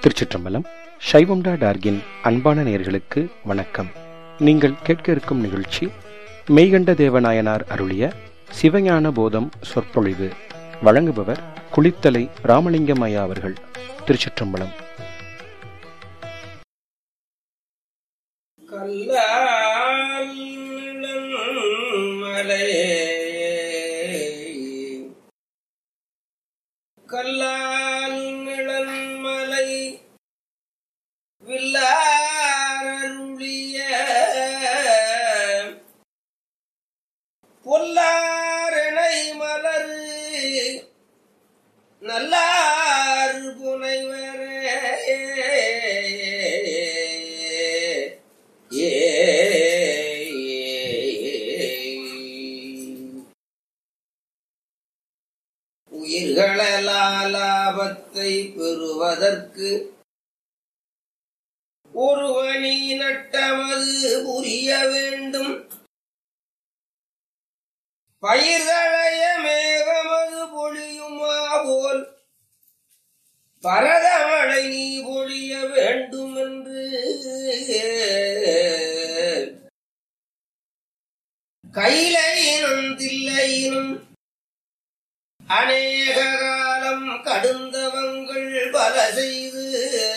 திருச்சிற்றம்பலம் சைவம்டா டார்கின் அன்பான நேயர்களுக்கு வணக்கம் நீங்கள் கேட்க இருக்கும் நிகழ்ச்சி மெய்கண்ட தேவநாயனார் அருளிய சிவஞான போதம் சொற்பொழிவு வழங்குபவர் குளித்தலை ராமலிங்கம் ஐயா அவர்கள் திருச்சிற்றம்பலம் கல்லால் மலையே கல்லால் நிழன்மலை வில்லாரருளிய பொல்லாரணை மலர் நல்லார் புனைவரே ஏ உயிர்களாலாபத்தை பெறுவதற்கு ஒருவனி நட்டமது புரிய வேண்டும் பயிர்களைய மேகமது பொழியுமா போல் பரதமழை நீ பொழிய வேண்டும் என்று கையிலையினும் தில்லையினும் அநேக காலம் கடுந்தவங்கள் பல செய்து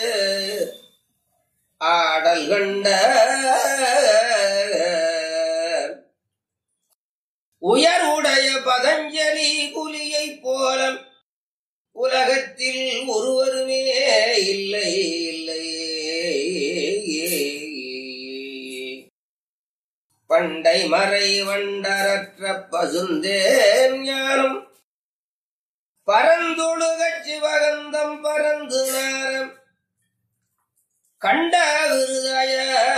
ஆடல் கண்ட உயருடைய பதஞ்சலி புலியைப் போல உலகத்தில் ஒருவருமே இல்லை இல்லை பண்டை மறை வண்டரற்ற பசுந்தேன் ஞானம் பரந்துழுகச் சிவகந்தம் பரந்து நாரம் கண்ட விருதய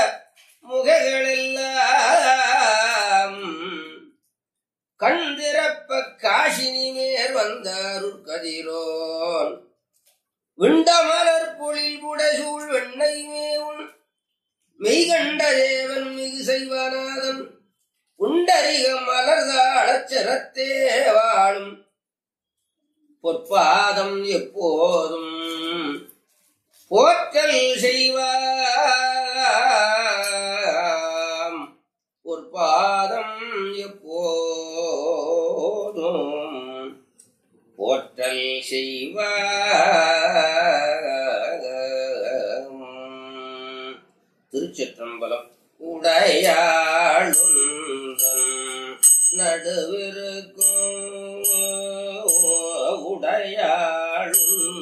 முகங்களெல்லாம் கண்திறப்ப காசினி மேற் வந்தாருர் கதிரோன் விண்டமலர் பொழில் புடசூழ் வெண்ணை மேவும் மெய்கண்ட தேவன் மிகு செய்வநாதன் உண்டரிக மலர்தாழச் சிரத்தே வாழும் பொற்பாதம் எப்போதும் போற்றல் செய்வாம் பொற்பாதம் எப்போதும் போற்றல் செய்வாம் திருச்சிற்றம்பலம் உடையாளும் நடுவிருக்கும் உடையாளும்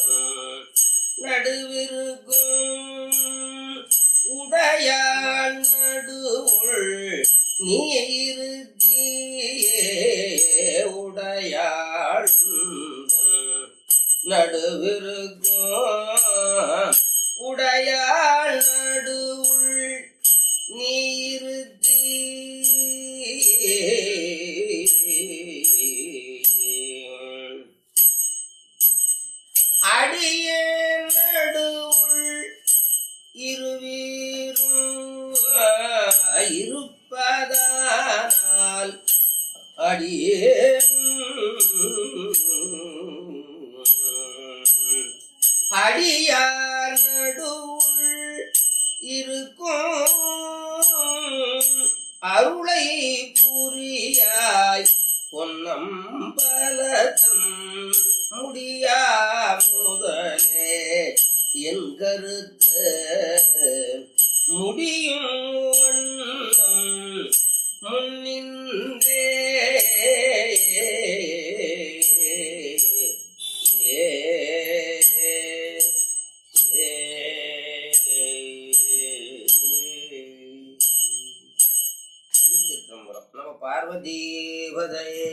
நடுவிருக்கும் உடையாள் நடுவுள் நீ இருத்தியே உடையாள் நடுவிருக்கும் உடையாள் நடுவுள் நீ இருத்தி அடிய நடுவுள் இருவீரும் இருப்பதானால் அடியே அடியார் நடுவுள் இருக்கும் அருளை புரியாய் பொன்னம்பலதம் முடியா முதலே என் கருத்து முடியும் வண்ணம் முன்னின்றே ஏ திருச்சிற்றம்பலம் நம பார்வதீபதையே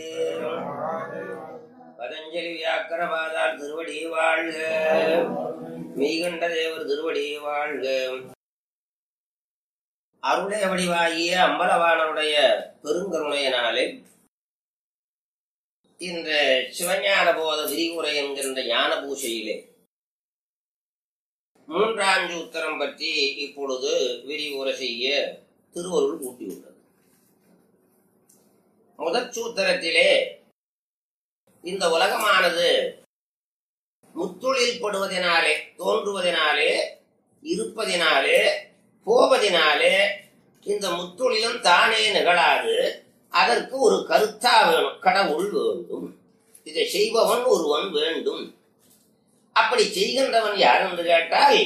பதஞ்சலி வியாக்கரபாதால் திருவடி வாழ்க மெய்கண்ட தேவர் திருவடி வாழ்க அருளை வடிவாகிய அம்பலவானருடைய பெருங்கருணையினாலே இந்த சிவஞான போத விரிவுரை என்கின்ற ஞான பூசையிலே மூன்றாஞ்சு உத்தரம் பற்றி இப்பொழுது விரிவுரை செய்ய திருவருள் கூட்டியுள்ளது முதற் சூத்திரத்திலே இந்த உலகமானது முத்தொழில் படுவதனாலே தோன்றுவதனாலே இருப்பதினாலே போவதினாலே இந்த முத்தொழிலும் தானே நிகழாது அதற்கு ஒரு கருத்தா வேணும் கடவுள் வேண்டும் இதை செய்பவன் ஒருவன் வேண்டும் அப்படி செய்கின்றவன் யார் என்று கேட்டால்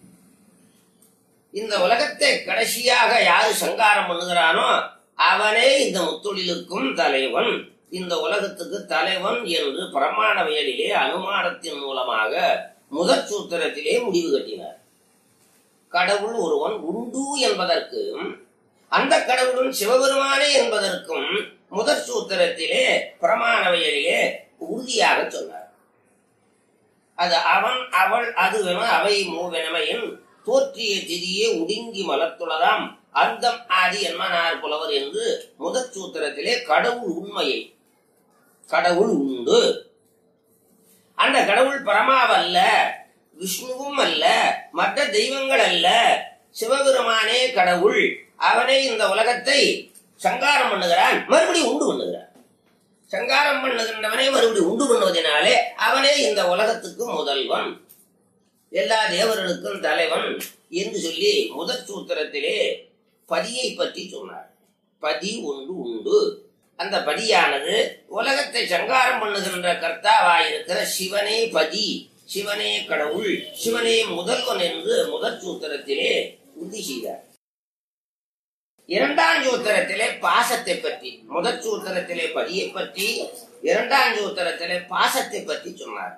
இந்த உலகத்தை கடைசியாக யாரு சங்காரம் பண்ணுகிறானோ அவனே இந்த முத்தொழிலுக்கும் தலைவன் இந்த உலகத்துக்கு தலைவன் என்று பிரமாணவியலிலே அனுமானத்தின் மூலமாக முதற் சூத்திரத்திலே முடிவு கட்டினார் கடவுள் ஒருவன் உண்டு என்பதற்கும் அந்த கடவுளும் சிவபெருமானே என்பதற்கும் முதற் சூத்திரத்திலே பிரமாணவியலிலே உறுதியாக சொன்னார் அது அவன் அவள் அதுவென அவை மூவெனமையின் தோற்றிய திதியே உடுங்கி மலத்துளதாம் அந்தம் ஆதி என்மனார் புலவர் என்று முதற் சூத்திரத்திலே கடவுள் உண்மையை கடவுள் உண்டு அந்த கடவுள் பரமாவல்ல விஷ்ணுவும் அல்ல மற்ற தெய்வங்கள் அல்ல சிவபெருமானே கடவுள் அவனே இந்த உலகத்தை சங்காரம் பண்ணுகிறான் மறுபடியும் உண்டு பண்ணுகிறான் சங்காரம் பண்ணுகின்றவனே மறுபடியும் உண்டு பண்ணுவதனாலே அவனே இந்த உலகத்துக்கு முதல்வன் எல்லா தேவர்களுக்கும் தலைவன் என்று சொல்லி முதற் சூத்திரத்திலே பதியை பற்றி சொன்னார் பதி ஒன்று உண்டு அந்த பதியானது உலகத்தை சங்காரம் பண்ணுகின்ற கர்த்தாவாயிருக்கிற சிவனே பதி சிவனே கடவுள் சிவனே முதல்வன் என்று முதற் சூத்திரத்திலே உறுதி செய்தார் இரண்டாம் சூத்திரத்திலே பாசத்தை பற்றி முதற் சூத்திரத்திலே பதியை பற்றி இரண்டாம் சூத்திரத்திலே பாசத்தை பற்றி சொன்னார்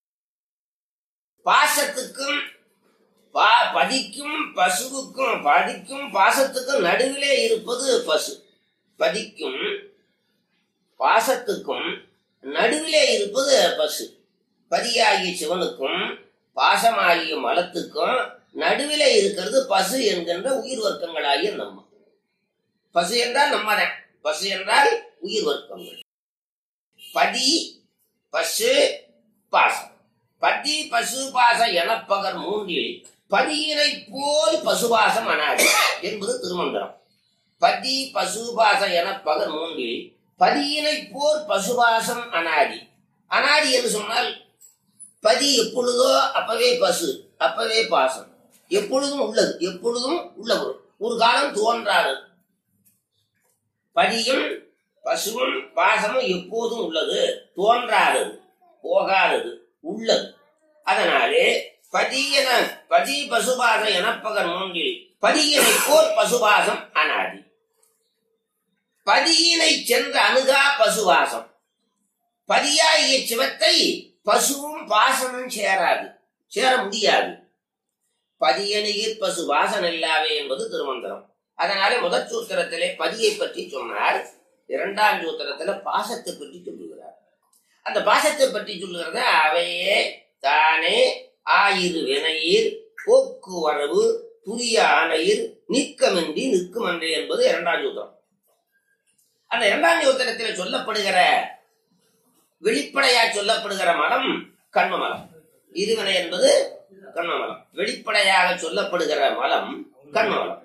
பாசத்துக்கும் பா- பதிக்கும் பசுவுக்கும் பதிக்கும் பாசத்துக்கும் நடுவிலே இருப்பது பசு பதிக்கும் பாசத்துக்கும் நடுவிலே இருப்பது பசு பதியாகிய சிவனுக்கும் பாசமாகிய மலத்துக்கும் நடுவிலே இருக்கிறது பசு என்கின்ற உயிர் வர்க்கங்களாகிய நம்ம பசு என்றால் நம்மதான் பசு என்றால் உயிர் வர்க்கங்கள் பதி பசு பாசம் பதி பசு பாச எனப்பகர் மூன்றில் பதியினை போல் பசுபாசம் அனாதி என்பது திருமந்திரம் பதி பசுபாச எனப்பகர் மூன்றில் பதியினை போல் பசுபாசம் அனாதி அனாதி என்று சொன்னால் பதி எப்பொழுதோ அப்பவே பசு அப்பவே பாசம் எப்பொழுதும் உள்ளது எப்பொழுதும் உள்ள பொருள் ஒரு காலம் தோன்றாது பதியும் பசுவும் பாசமும் எப்போதும் உள்ளது தோன்றாதது போகாதது உள்ளது அதனாலே பதியன பதி பசுபாசம் எனப்பகர் மூன்றில் பதியினை போர் பசுபாசம் அனாதி பதியினை சென்று அணுகா பசுவாசம் பதியாகிய சிவத்தை பசுவும் பாசமும் சேராது சேர முடியாது பதியணியில் பசு வாசன் இல்லாவே என்பது திருமந்திரம் அதனாலே முதற் சூத்திரத்திலே பதியை பற்றி சொன்னார் இரண்டாம் சூத்திரத்திலே பாசத்தை பற்றி சொல்லுகிறார் அந்த பாசத்தை பற்றி சொல்லுகிறத அவையே தானே ஆயிரு வினையீர் போக்குவரவு புரிய ஆணையில் நிற்கமின்றி நிற்குமன்றே என்பது இரண்டாம் சூத்திரம் அந்த இரண்டாம் சூத்திரத்தில் சொல்லப்படுகிற வெளிப்படையா சொல்லப்படுகிற மலம் கண்ம மலம் இருவினை என்பது கண்ம மலம் வெளிப்படையாக சொல்லப்படுகிற மலம் கண்ம மலம்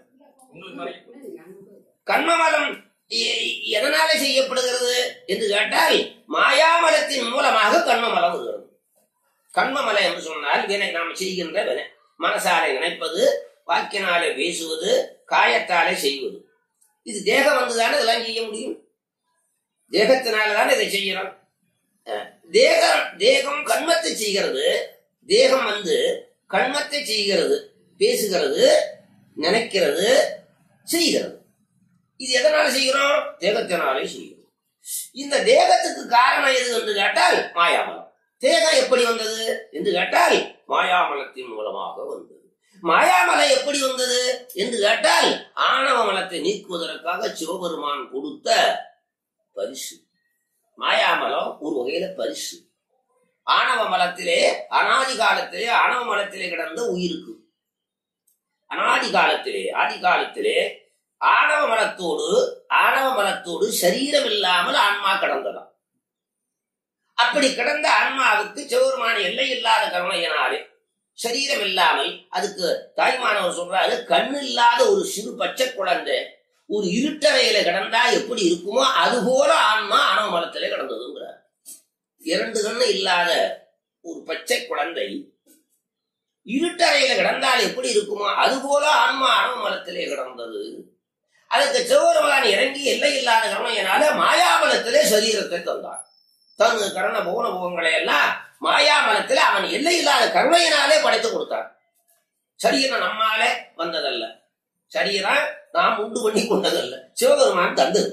கண்மமலம் எ- எதனால செய்யப்படுகிறது என்று கேட்டால் மாயாமலத்தின் மூலமாக கண்மமலம் வருகிறது கண்மமலம் என்று சொன்னால் வினை நாம் செய்கின்ற வினை மனசாலே நினைப்பது வாக்கினாலே பேசுவது காயத்தாலே செய்வது இது தேகம் வந்துதானே இதெல்லாம் செய்ய முடியும் தேகத்தினால தானே இதை செய்யறோம் அஹ், தேகம் தேகம் கண்மத்தை செய்கிறது தேகம் வந்து கண்மத்தை செய்கிறது பேசுகிறது நினைக்கிறது செய்கிறது இது எதனால செய்கிறோம் தேகத்தினாலே செய்கிறோம் இந்த தேகத்துக்கு காரணம் எது என்று கேட்டால் மாயாமலம் தேகம் எப்படி வந்தது என்று கேட்டால் மாயாமலத்தின் மூலமாக வந்தது மாயாமலம் எப்படி வந்தது என்று கேட்டால் ஆணவ மலத்தை நீக்குவதற்காக சிவபெருமான் கொடுத்த பரிசு மாயாமலம் ஒரு வகையில பரிசு ஆணவ மலத்திலே அனாதி காலத்திலே ஆணவ மலத்திலே கிடந்த உயிருக்கு அனாதி காலத்திலே ஆதி காலத்திலே ஆணவ மலத்தோடு ஆணவ மலத்தோடு சரீரம் இல்லாமல் ஆன்மா கடந்ததாம் அப்படி கிடந்த ஆன்மாவுக்கு சிவபெருமான எல்லை இல்லாத கருணையினாலே சரீரம் இல்லாமல் அதுக்கு தாய்மானவர் சொல்றாரு கண்ணு இல்லாத ஒரு சிறு பச்சை குழந்தை ஒரு இருட்டறையில கிடந்தா எப்படி இருக்குமோ அது போல ஆன்மா ஆணவ மலத்திலே கிடந்ததுங்கிறார் இரண்டு கண்ணு இல்லாத ஒரு பச்சை குழந்தை இருட்டறையில கிடந்தால் எப்படி இருக்குமோ அதுபோல ஆன்மா அணு மலத்திலே கிடந்தது அதுக்கு சிவபெருமான் இறங்கி எல்லை இல்லாத கருணையினால மாயாமலத்திலே சரீரத்தை தந்தான் தனது கரண போன போகங்களை எல்லாம் மாயாமலத்திலே அவன் எல்லை இல்லாத கருணையினாலே படைத்து கொடுத்தான் சரீரம் நம்மாலே வந்ததல்ல சரீரம் நாம் உண்டு பண்ணி கொண்டதல்ல சிவபெருமான் தந்தது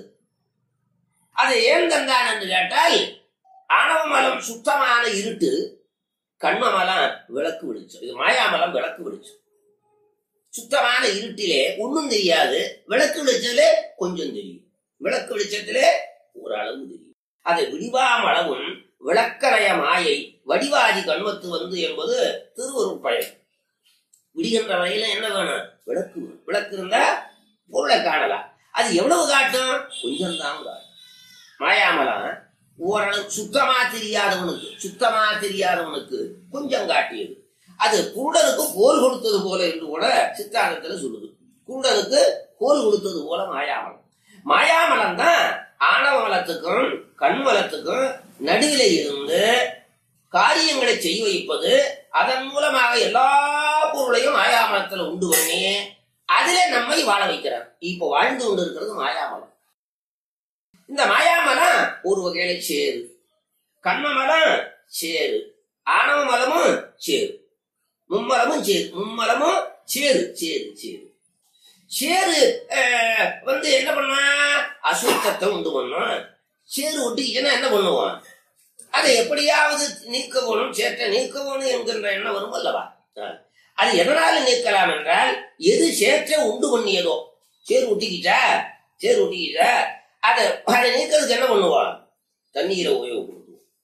அதை ஏன் தந்தான் என்று கேட்டால் ஆணவ மலம் சுத்தமான இருட்டு கண்ம மலம் விளக்கு விடுச்சோம் இது மாயாமலம் விளக்கு விடுச்சோம் சுத்தமான இருட்டிலே ஒண்ணும் தெரியாது விளக்கு வெளிச்சத்திலே கொஞ்சம் தெரியும் விளக்கு வெளிச்சத்திலே ஓரளவு தெரியும் அதை விடிவாம் அளவும் விளக்கணைய மாயை வடிவாதி கண்மத்து வந்து என்பது திருவருட் பயன் விடுகின்ற வரையில என்ன வேணும் விளக்கு வேணும். விளக்கு இருந்தா பொருளை காணலாம் அது எவ்வளவு காட்டும் கொஞ்சம் தான் காட்டும் மாயாமலம் ஓரளவு சுத்தமா தெரியாதவனுக்கு சுத்தமா தெரியாதவனுக்கு கொஞ்சம் காட்டியது அது குருடனுக்கு போர் கொடுத்தது போல என்று கூட சித்தாந்தத்துல சொல்லுது குருடனுக்கு போர் கொடுத்தது போல மாயாமலம் மாயாமலம் தான் ஆணவ மலத்துக்கும் கண்மலத்துக்கும் நடுவிலே இருந்து காரியங்களை செய்ய வைப்பது அதன் மூலமாக எல்லா பொருளையும் மாயாமலத்துல உண்டு பண்ணி அதிலே நம்மை வாழ வைக்கிறார் இப்போ வாழ்ந்து கொண்டு இருக்கிறது மாயாமலம் இந்த மாயாமலம் ஒரு வகையில சேரு கண்மமலம் சேரு ஆணவ மலமும் சேரு மும்மலமும் சேரு மும்மலமும் சேரு சேரு சேரு சேரு அஹ், வந்து என்ன பண்ணுவான் அசுத்தத்தை உண்டு பண்ணுவான் சேரு ஒட்டிக்கிச்சுன்னா என்ன பண்ணுவான் அதை எப்படியாவது நீக்க வேணும் சேற்றை நீக்க வேணும் என்கின்ற எண்ணம் வரும் அல்லவா அஹ், அது எதனால நீக்கலாம் என்றால் எது சேற்றை உண்டு பண்ணியதோ சேறு ஒட்டிக்கிச்சா சேறு ஒட்டிக்கிச்சா அதை அதை நீக்கிறதுக்கு என்ன பண்ணுவான் தண்ணீரை உபயோகப்படுத்துவோம்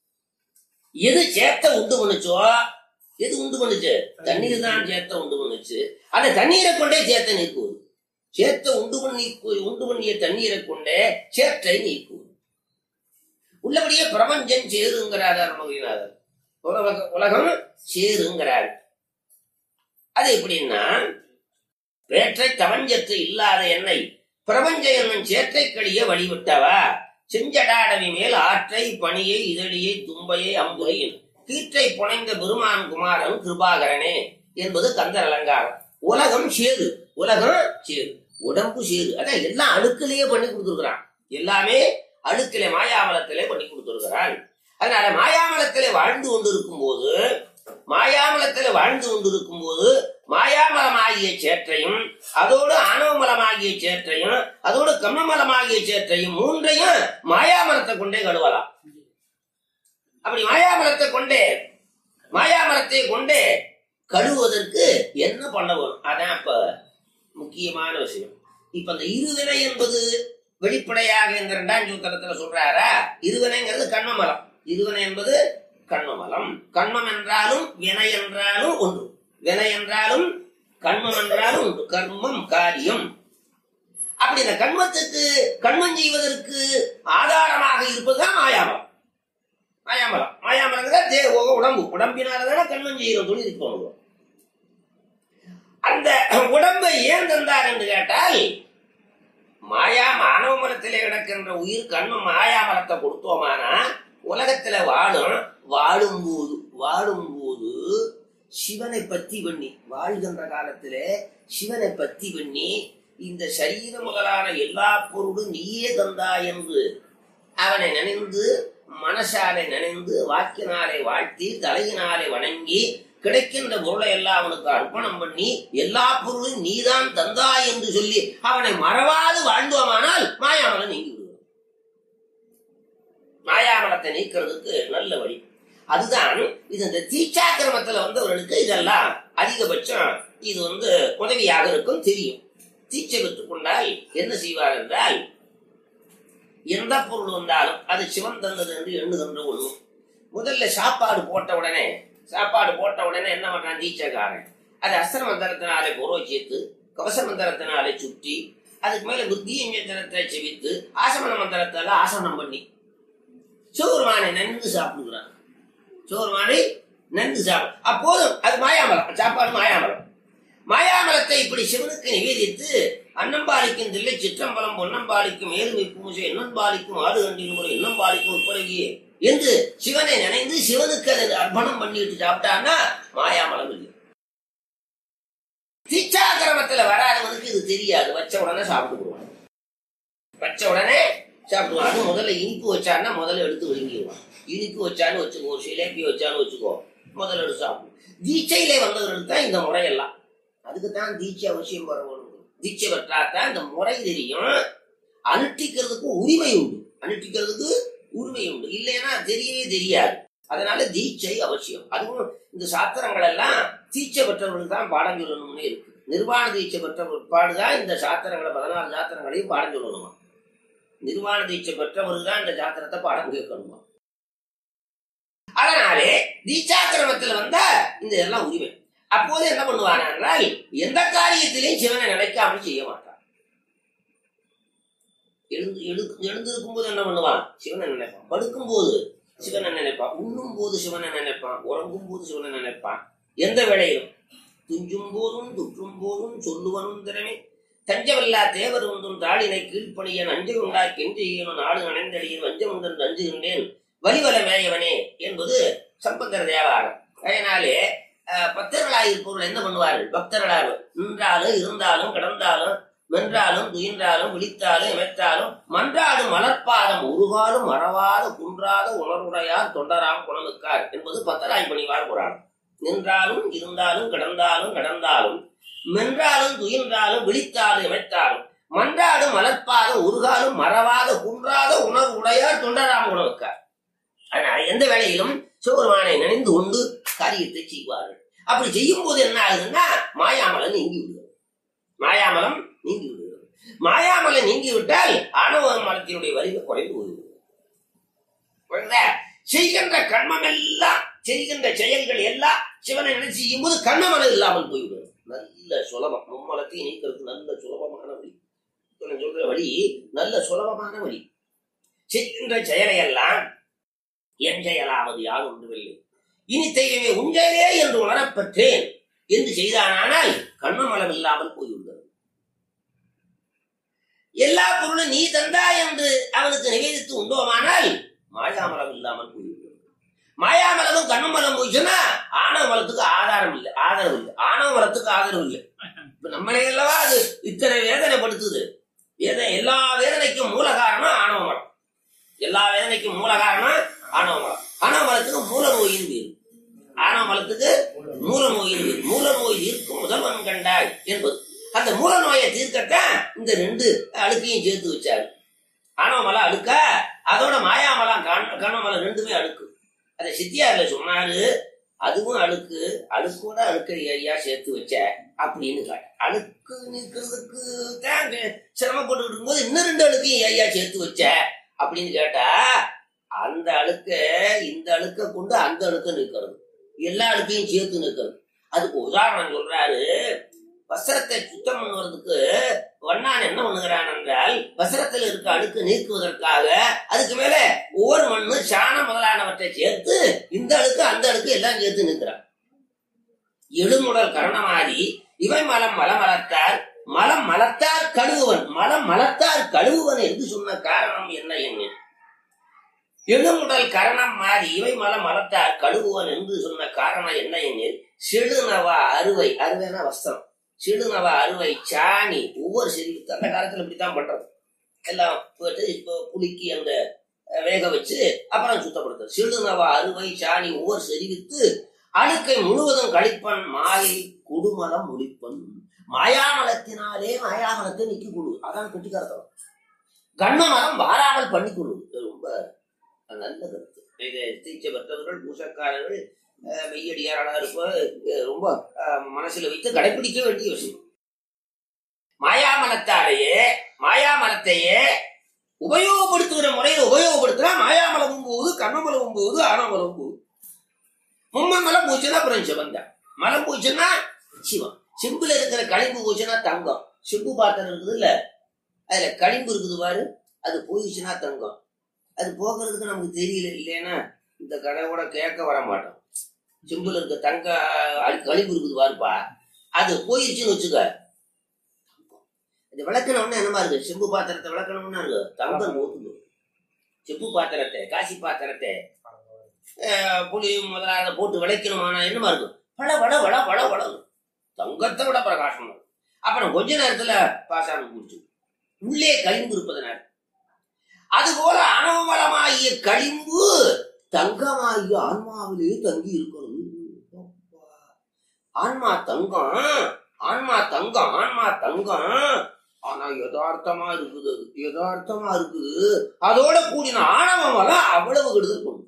எது சேத்தை உண்டு பண்ணுச்சோ எது உண்டு பண்ணுச்சு தண்ணீர் தான் சேத்தை உண்டு பண்ணுச்சு அந்த தண்ணீரை கொண்டே சேத்தை நீக்குவது சேத்தை உண்டு பண்ணி உண்டு பண்ணிய தண்ணீரை கொண்டே சேற்றை நீக்குவது உள்ளபடியே பிரபஞ்சம் சேருங்கிறார் அருணகிரிநாதர் உலக உலகம் சேருங்கிறார் அது எப்படின்னா வேற்றை தவஞ்சற்று இல்லாத என்னை பிரபஞ்ச என்னும் சேற்றை கடிய வழிவிட்டவா செஞ்சடாடவி மேல் ஆற்றை பணியை இதழியை தும்பையை அம்புரையில் கீற்றை புனைந்த பெருமான் குமாரன் கிருபாகரனே என்பது கந்தர் அலங்காரம் உலகம் சேரு உலகம் சேரு உடம்பு சேரு அதான் எல்லாம் அழுக்கிலேயே பண்ணி கொடுத்துருக்கிறான் எல்லாமே அழுக்கிலே மாயாமலத்திலே பண்ணி கொடுத்துருக்கிறான் அதனால மாயாமலத்திலே வாழ்ந்து கொண்டிருக்கும் போது மாயாமலத்திலே வாழ்ந்து கொண்டிருக்கும் போது மாயாமலமாகிய சேற்றையும் அதோடு ஆணவமலமாகிய சேற்றையும் அதோடு கம்மமலமாகிய சேற்றையும் மூன்றையும் மாயாமலத்தை கொண்டே கழுவலாம் அப்படி மாயாமலத்தை கொண்டே மாயாமலத்தை கொண்டே கழுவுவதற்கு என்ன பண்ண வரும் அதான் இப்ப முக்கியமான விஷயம் இப்ப இந்த இருவினை என்பது வெளிப்படையாக இந்த இரண்டாம் சூத்திரத்துல சொல்றாரா இருவினைங்கிறது கண்மமலம் இருவினை என்பது கண்மமலம் கண்மம் என்றாலும் வினை என்றாலும் ஒன்று வினை என்றாலும் கண்மம் என்றாலும் உண்டு கர்மம் காரியம் அப்படி இந்த கண்மத்துக்கு கண்மம் செய்வதற்கு ஆதாரமாக இருப்பதுதான் மாயாமலம் மாயாமலம் மாயாமலம் தே உடம்பு உடம்பினாலதானே கண்மம் செய்கிறோம் தொழில் போகணும் அந்த உடம்பை ஏன் தந்தார் என்று கேட்டால் மாயா மானவ மலத்திலே கிடக்கின்ற உயிர் கண்மம் மாயாமலத்தை கொடுத்தோமானா உலகத்துல வாழும் வாழும்போது வாழும்போது சிவனை பத்தி பண்ணி வாழ்கின்ற காலத்திலே சிவனை பத்தி பண்ணி இந்த சரீர முதலான எல்லா பொருளும் நீயே தந்தா என்று அவனை நினைந்து மனசாலை நினைந்து வாக்கினாலே வாழ்த்தி தலையினாலே வணங்கி கிடைக்கின்ற பொருளை எல்லாம் அவனுக்கு அர்ப்பணம் பண்ணி எல்லா பொருளும் நீதான் தந்தா என்று சொல்லி அவனை மறவாது வாழ்ந்தோமானால் மாயாமலம் நீங்கி விடுவோம் மாயாமலத்தை நீக்கிறதுக்கு நல்ல வழி அதுதான் இது இந்த தீட்சாக்கிரமத்துல வந்தவர்களுக்கு இதெல்லாம் அதிகபட்சம் இது வந்து உதவியாக இருக்கும் தெரியும் தீட்சை பெற்றுக் கொண்டால் என்ன செய்வார் என்றால் எந்த பொருள் வந்தாலும் அது சிவன் தந்தது என்று எண்ணுகின்ற ஒண்ணு முதல்ல சாப்பாடு போட்ட உடனே சாப்பாடு போட்ட உடனே என்ன பண்றான் தீட்சைக்காரன் அது அஸ்திர மந்திரத்தினாலே புரோச்சித்து கவச மந்திரத்தினாலே சுற்றி அதுக்கு மேல புத்திய மந்திரத்தை செவித்து ஆசமன மந்திரத்தால ஆசனம் பண்ணி சோறுமானை நன்கு சாப்பிடுகிறான் சோறுமானை நன்கு சாப்பிடு அப்போதும் அது மாயாமலம் சாப்பாடு மாயாமலம் மாயாமலத்தை இப்படி சிவனுக்கு நிவேதித்து அன்னம்பாலிக்கும் தில்லை சிற்றம்பலம் பொன்னம்பாலிக்கும் ஏழுமை பூஜை எண்ணம்பாலிக்கும் ஆடு கண்டின் முறை எண்ணம்பாலிக்கும் உட்படகியே என்று சிவனை நினைந்து சிவனுக்கு அதை அர்ப்பணம் பண்ணிட்டு சாப்பிட்டான்னா மாயாமலம் இல்லை தீட்சாக்கிரமத்துல வராதவனுக்கு இது தெரியாது வச்ச உடனே சாப்பிட்டுக்குருவான் வச்ச உடனே சாப்பிடுவான் அது முதல்ல இனிப்பு வச்சான்னா முதல்ல எடுத்து விழுங்கிடுவான் இனிப்பு வச்சான்னு வச்சுக்கோ சிலேபி வச்சான்னு வச்சுக்கோ முதல்ல எடுத்து சாப்பிடும் தீட்சையிலே வந்தவர்களுக்கு தான் இந்த முறையெல்லாம் அதுக்கு தான் தீட்சை அவசியம் வரணும் தீட்சை பெற்றாதான் இந்த முறை தெரியும் அனுஷ்டிக்கிறதுக்கு உரிமை உண்டு அனுஷ்டிக்கிறதுக்கு உரிமை உண்டு இல்லைன்னா தெரியவே தெரியாது அதனால தீட்சை அவசியம் அதுவும் இந்த சாத்திரங்கள் எல்லாம் தீட்சை பெற்றவர்களுக்கு தான் பாடம் சொல்லணும்னு இருக்கு நிர்வாண தீட்சை பெற்ற பிற்பாடுதான் இந்த சாத்திரங்களை பதினாறு சாத்திரங்களையும் பாடம் சொல்லணுமா நிர்வாண தீட்சை பெற்றவருக்கு தான் இந்த சாத்திரத்தை பாடம் கேட்கணுமா அதனாலே தீட்சாக்கிரமத்தில் வந்தா இந்த இதெல்லாம் உரிமை அப்போது என்ன பண்ணுவான் என்றால் எந்த காரியத்திலையும் சிவனை நினைக்காமல் செய்ய மாட்டான் எழுந்து எழு எழுந்திருக்கும் போது என்ன பண்ணுவான் சிவனை நினைப்பான் படுக்கும் போது சிவனை நினைப்பான் உண்ணும் போது சிவனை நினைப்பான் உறங்கும் போது சிவனை நினைப்பான் எந்த வேளையிலும் துஞ்சும் போதும் துற்றும் போதும் சொல்லுவனும் திறமே தஞ்சவல்லா தேவர் ஒன்றும் தாளினை கீழ்ப்பணிய நஞ்சை உண்டாய் கெஞ்செய்யனும் நாடு அணைந்தடியின் வஞ்சம் ஒன்றன் நஞ்சுகின்றேன் வலிவல மேயவனே என்பது சம்பந்தர் தேவாரம் அதனாலே அஹ், பக்தர்களாயிருப்பவர்கள் என்ன பண்ணுவார்கள் பக்தர்களாக நின்றாலும் இருந்தாலும் கிடந்தாலும் மென்றாலும் துயின்றாலும் விழித்தாலும் இமைத்தாலும் மன்றாடும் மலர்பாதம் உருகாலும் மறவாத குன்றாத உணர்வுடையார் தொண்டராம் குணமுக்கார் என்பது பத்தராய் பணிவார் புராணம் நின்றாலும் இருந்தாலும் கிடந்தாலும் கடந்தாலும் மென்றாலும் துயின்றாலும் விழித்தாலும் இமைத்தாலும் மன்றாடும் மலர்பாதம் உருகாலும் மறவாத குன்றாத உணர்வுடையார் தொண்டராம் குணமுக்கார் அதனால எந்த வேளையிலும் சிவபெருமானை நினைந்து கொண்டு காரியத்தை செய்வார்கள் அப்படி செய்யும் போது என்ன ஆகுதுன்னா மாயாமலம் நீங்கி விடுகிறது மாயாமலம் நீங்கி விடுகிறது மாயாமலம் நீங்கி விட்டால் ஆணவ மலத்தினுடைய வலிமை குறைந்து போய்விடுகிறது புரியுதா? செய்கின்ற கர்மம் எல்லாம் செய்கின்ற செயல்கள் எல்லாம் சிவனை நினைச்சு செய்யும் போது கண்ணமலம் இல்லாமல் போய்விடும் நல்ல சுலபம் மும்மலத்தையும் நீக்கிறதுக்கு நல்ல சுலபமான வழி இப்ப நான் சொல்ற வழி நல்ல சுலபமான வழி செய்கின்ற செயலை எல்லாம் என் செயலாவது யார் ஒன்றுமில்லை இனி தெய்வமே உஞ்சையே என்று உணரப்பெற்றேன் என்று செய்தானால் கண்ணமலம் இல்லாமல் போய்விடுகிறது எல்லா பொருளும் நீ தந்தா என்று அவனுக்கு நிவேதித்து உண்டோமானால் மாயாமலம் இல்லாமல் போய்விடுகிறது மாயாமலமும் கண்ணமலம் போயிடுச்சுன்னா ஆணவ மலத்துக்கு ஆதாரம் இல்லை ஆதரவு இல்லை ஆணவ மலத்துக்கு ஆதரவு இல்லை இப்ப நம்மளே அல்லவா அது இத்தனை வேதனைப்படுத்துது வேதனை எல்லா வேதனைக்கும் மூல காரணம் ஆணவ மலம் எல்லா வேதனைக்கும் மூல காரணம் ஆணவ மலம் ஆணவ மலத்துக்கு மூல நோயின் பேர் ஆணவ மலத்துக்கு மூல நோயின் பேர் மூல நோய் இருக்கும் முதல்வன் கண்டாய் என்பது அந்த மூல நோயை தீர்க்கத்தான் இந்த ரெண்டு அழுக்கையும் சேர்த்து வச்சாரு ஆணவ மலம் அழுக்க அதோட மாயாமலம் கண்ணமலம் ரெண்டுமே அழுக்கு அதை சித்தியார்ல சொன்னாரு அதுவும் அழுக்கு அழுக்கோட அழுக்க ஏரியா சேர்த்து வச்ச அப்படின்னு காட்டு அழுக்கு நீக்கிறதுக்கு தான் இங்க சிரமப்பட்டு இருக்கும்போது இன்னும் ரெண்டு அழுக்கையும் ஏரியா சேர்த்து வச்ச அப்படின்னு கேட்டா அந்த அழுக்க இந்த அழுக்க கொண்டு அந்த அழுக்க நிற்கிறது எல்லா அழுக்கையும் சேர்த்து நிற்கிறது அதுக்கு உதாரணம் சொல்றாரு வஸ்திரத்தை சுத்தம் பண்ணுவதற்கு வண்ணான் என்ன பண்ணுகிறான் என்றால் வஸ்திரத்தில் இருக்க அழுக்கு நீக்குவதற்காக அதுக்கு மேல ஒவ்வொரு மண்ணு சாணம் முதலானவற்றை சேர்த்து இந்த அழுக்கு அந்த அழுக்கு எல்லாம் சேர்த்து நிற்கிறான் எழுமுடல் கரணமாதி இவை மலம் மலமலத்தார் மலம் மலத்தார் கழுவுவன் மலம் மலத்தார் கழுவுவன் என்று சொன்ன காரணம் என்ன என்ன எழுமுடல் கரணம் மாறி இவை மலம் மலத்தார் கழுவுவன் என்று சொன்ன காரணம் என்ன எனில் செழுநவா அறுவை அறுவைனா வஸ்திரம் சிடுநவ அறுவை சாணி ஒவ்வொரு செடிக்கு அந்த காலத்துல இப்படித்தான் பண்றது எல்லாம் போட்டு இப்போ புளிக்கு அந்த அஹ், வேக வச்சு அப்புறம் சுத்தப்படுத்துறது சிடுநவ அறுவை சாணி ஒவ்வொரு செறிவித்து அழுக்கை முழுவதும் கழிப்பன் மாயை குடுமலம் ஒழிப்பன் மாயாமலத்தினாலே மாயாமலத்தை நீக்கி கொடு அதான் கெட்டிக்காரத்தம் கண்ணமலம் வாராமல் பண்ணி கொள்வது இது ரொம்ப நல்ல கருத்து இதை தீட்சை பெற்றவர்கள் பூசக்காரர்கள் அஹ், மெய்யடியாராக இருப்ப ரொம்ப அஹ், மனசுல வைத்து கடைபிடிக்க வேண்டிய விஷயம் மாயாமலத்தாலேயே மாயாமலத்தையே உபயோகப்படுத்துகிற முறையில் உபயோகப்படுத்தினா மாயாமலமும் போகுது கண்ணமலமும் போகுது ஆனமலம் போகுது மும்மன் மலம் போச்சுன்னா அப்புறம் சிவன் தான் மலம் போச்சுன்னா சிவம் செம்புல இருக்கிற களிம்பு போச்சுன்னா தங்கம் செம்பு பாத்திரம் இருக்குது இல்ல அதுல களிம்பு இருக்குது பாரு அது போயிடுச்சுன்னா தங்கம் அது போகிறதுக்கு நமக்கு தெரியல இல்லைன்னா இந்த கடவுளை கேட்க வர மாட்டோம் செம்புல இருக்க தங்க அழி- களிம்பு இருக்குது பாருப்பா அது போயிருச்சுன்னு வச்சுக்க இந்த விளக்கணும்னா என்னமா இருக்கு செம்பு பாத்திரத்தை விளக்கணும்னா இருக்கு தங்கம் நோக்குது செப்பு பாத்திரத்தை காசி பாத்திரத்தை அஹ், புளி முதலாக போட்டு விளைக்கணுமானா என்னமா இருக்கும் பல வள வள வள வள தங்கத்தை விட பிரகாசம் இருக்கும். அப்புறம் கொஞ்ச நேரத்துல பாசானம் குடிச்சு உள்ளே களிம்பு இருப்பதனால அதுபோல அனவமலமாகிய களிம்பு தங்கமாகிய ஆன்மாவிலே தங்கி இருக்கிறது அப்பா. ஆன்மா தங்கம் ஆன்மா தங்கம் ஆன்மா தங்கம் ஆனா யதார்த்தமா இருக்குது அது. யதார்த்தமா இருக்குது அதோட கூடின ஆணவ மலம் அவ்வளவு கெடுதல் கொண்டு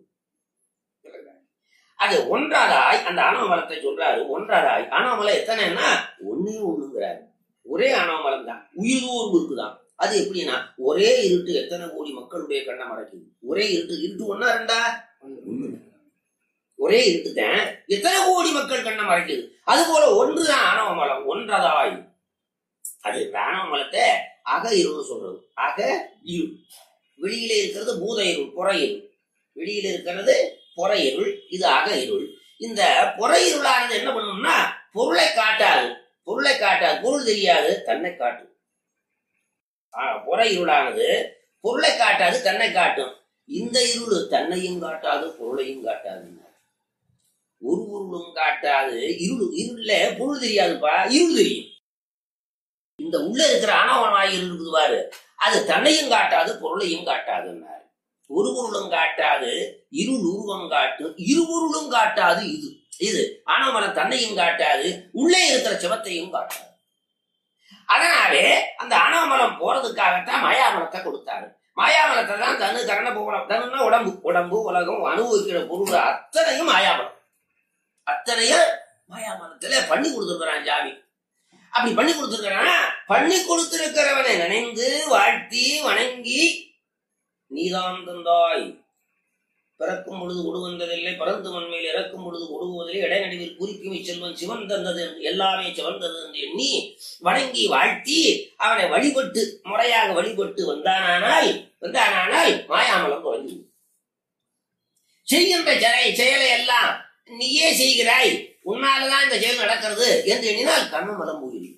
அது ஒன்றாதாய் அந்த ஆணவ மலத்தை சொல்றாரு ஒன்றாதாய் ஆணவ மலம் எத்தனைன்னா ஒன்னே ஒண்ணுங்கிறாரு ஒரே ஆணவ மலம் தான் உயிர்தோர்வு இருக்குதான் அது எப்படின்னா ஒரே இருட்டு எத்தனை கோடி மக்களுடைய கண்ணை மறைக்குது ஒரே இருட்டு இருட்டு ஒன்னா ரெண்டா ஒண்ணு. ஒரே இருட்டு தான் எத்தனை கோடி மக்கள் கண்ணை மறைக்குது அது போல ஒன்றுதான் ஆணவ மலம் ஒன்றதாய் அது இந்த ஆணவ மலத்தை அக இருள்னு சொல்றது அக இருள் வெளியில இருக்கிறது பூத இருள் புற இருள் வெளியில இருக்கிறது புற இருள் இது அக இருள் இந்த புற இருளானது என்ன பண்ணும்னா பொருளை காட்டாது பொருளை காட்டாது பொருள் தெரியாது தன்னை காட்டும் ஆ, புற இருளானது பொருளை காட்டாது தன்னை காட்டும் இந்த இருள் தன்னையும் காட்டாது பொருளையும் காட்டாது ஒரு பொருளும் காட்டாது இருள் இருள்ல பொருள் தெரியாதுப்பா இருள் தெரியும் இந்த உள்ள இருக்கிற ஆணவனாய் இருக்குது பாரு அது தன்னையும் காட்டாது பொருளையும் காட்டாதுன்னாரு ஒரு பொருளும் காட்டாது இருள் உருவம் காட்டும் இருபொருளும் காட்டாது இது இது ஆணவமலம் தன்னையும் காட்டாது உள்ளே இருக்கிற சிவத்தையும் காட்டாது அதனாலே அந்த ஆணவமலம் போறதுக்காகத்தான் மாயாமலத்தை கொடுத்தாரு மாயாமலத்தை தான் தனு கரண போகலாம் தனுன்னா உடம்பு உடம்பு உலகம் அனுபவிக்கிற பொருள் அத்தனையும் மாயாமலம் அத்தனையும் மாயாமலத்துல பண்ணி கொடுத்துருக்கிறான் ஜாமி அப்படி பண்ணி கொடுத்துருக்கிறான் பண்ணி கொடுத்திருக்கிறவனை நினைந்து வாழ்த்தி வணங்கி நீதான் தந்தாய் பிறக்கும் பொழுது கொடுவந்ததில்லை பறந்து மண்மையில் இறக்கும் பொழுது கொடுவதில்லை இடைநடுவில் குறிக்கும் செல்வன் சிவன் தந்தது என்று எல்லாமே சிவந்தது என்று எண்ணி வணங்கி வாழ்த்தி அவனை வழிபட்டு முறையாக வழிபட்டு வந்தானானால் வந்தானானால் மாயாமலம் குறைஞ்சு செய்கின்ற ஜெய- செயலை எல்லாம் நீயே செய்கிறாய் உன்னாலதான் இந்த செயல் நடக்கிறது என்று எண்ணினால் கர்ம மலம் போயிடுது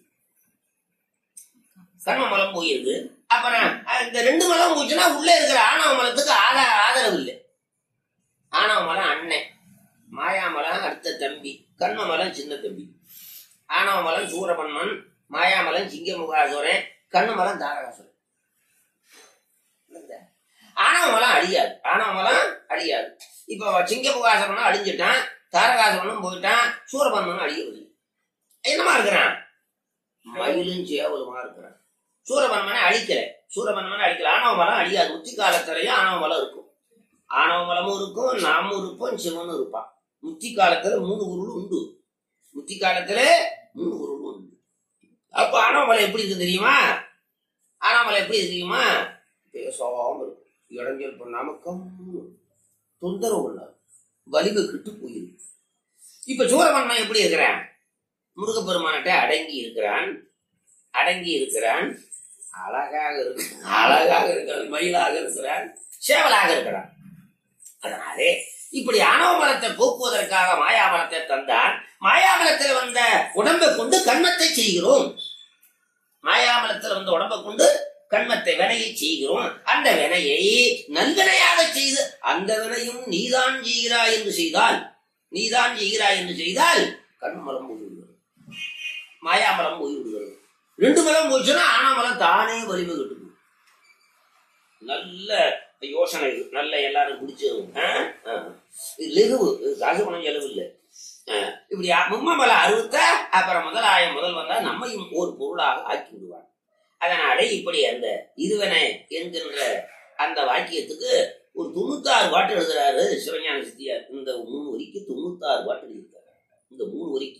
கர்ம மலம் போயிடுது அப்புறம் அஹ், இந்த ரெண்டு மலம் போச்சுன்னா உள்ள இருக்கிற ஆணவ மலத்துக்கு ஆதா ஆதரவு இல்லை ஆணவ மலம் அண்ணன் மாயாமலம் அடுத்த தம்பி கர்ம மலம் சின்ன தம்பி ஆணவ மலம் சூரபன்மன் மாயாமலம் சிங்கமுகாசுரன் கண்ணு மலம் தாரகாசுரன் ஆணவ மலம் அழியாது ஆணவ மலம் அழியாது இப்போ சிங்கமுகாசுரனும் அழிஞ்சிட்டான் தாரகாசுரனும் போயிட்டான் சூரபன்மனும் அழியவில்லை என்னமா இருக்கிறான் மயிலும் சேவலுமா இருக்கிறான் சூரபன்மனை அழிக்கல சூரபன்மனை அழிக்கல ஆணவ மலம் அழியாது உச்சி காலத்திலேயும் ஆணவ மலம் இருக்கும் ஆணவ மலமும் இருக்கும் நாமும் இருப்போம் சிவனும் இருப்பான் முத்தி காலத்துல மூணு உருள் உண்டு முத்தி காலத்துல மூணு உருள் உண்டு அப்ப ஆணவ மலை எப்படி இருக்கு தெரியுமா ஆணவ மலை எப்படி இருக்கு தெரியுமா பேசாம இருக்கும் இடைஞ்சல் பண்ணாம கம்முனு தொந்தரவு பண்ணாது வலிமை கிட்டு போயிருக்கு இப்ப சூரபன்மன் எப்படி இருக்கிறான் முருகப்பெருமான்கிட்ட அடங்கி இருக்கிறான் அடங்கி இருக்கிறான் அழகாக இருக்கு அழகாக இருக்கிறான் மயிலாக இருக்கிறான் சேவலாக இருக்கிறான் அதனாலே இப்படி ஆணவமலத்தை போக்குவதற்காக மாயாமலத்தை தந்தான் மாயாமலத்தில் வந்த உடம்பை கொண்டு கண்மத்தை செய்கிறோம் மாயாமலத்தில் வந்த உடம்பை கொண்டு கண்மத்தை வினையை செய்கிறோம் அந்த வினையை நல்வினையாக செய்து அந்த வினையும் நீதான் செய்கிறாய் என்று செய்தால் நீதான் செய்கிறாய் என்று செய்தால் கண்மலம் போய்விடுகிறது மாயாமலம் போய்விடுகிறது ரெண்டு மலம் போச்சுன்னா ஆனாமலம் தானே வலிமை கட்டு நல்ல யோசனை இது நல்ல எல்லாரும் பிடிச்சது ஆ? ஆ. இது லெகுவு இது காசு பணம் செலவு இல்லை ஆ. இப்படி மும்மமலை அறுத்தா அப்புறம் முதலாயம் முதல் வந்தா நம்மையும் ஒரு பொருளாக ஆக்கி விடுவார் அதனாலே இப்படி அந்த இருவனை என்கின்ற அந்த வாக்கியத்துக்கு ஒரு தொண்ணூத்தாறு பாட்டு எழுதுறாரு சிவஞான சித்தியார் இந்த மூணு வரிக்கு தொண்ணூத்தாறு பாட்டு எழுதியிருக்காரு இந்த மூணு வரிக்கு